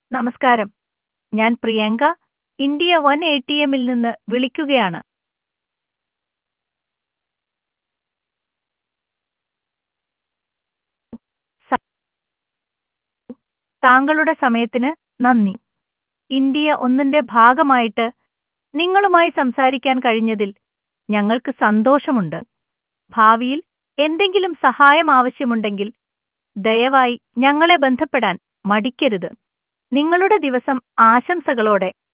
നമസ്കാരം ഞാൻ Priyanka India one A T എമ്മിൽ നിന്ന് വിളിക്കുകയാണ് സ- താങ്കളുടെ സമയത്തിന് നന്ദി ഇന്ത്യ ഒന്നിന്റെ ഭാഗമായിട്ട് നിങ്ങളുമായി സംസാരിക്കാൻ കഴിഞ്ഞതിൽ ഞങ്ങൾക്ക് സന്തോഷമുണ്ട് ഭാവിയിൽ എന്തെങ്കിലും സഹായം ആവശ്യമുണ്ടെങ്കിൽ ദയവായി ഞങ്ങളെ ബന്ധപ്പെടാൻ മടിക്കരുത് നിങ്ങളുടെ ദിവസം ആശംസകളോടെ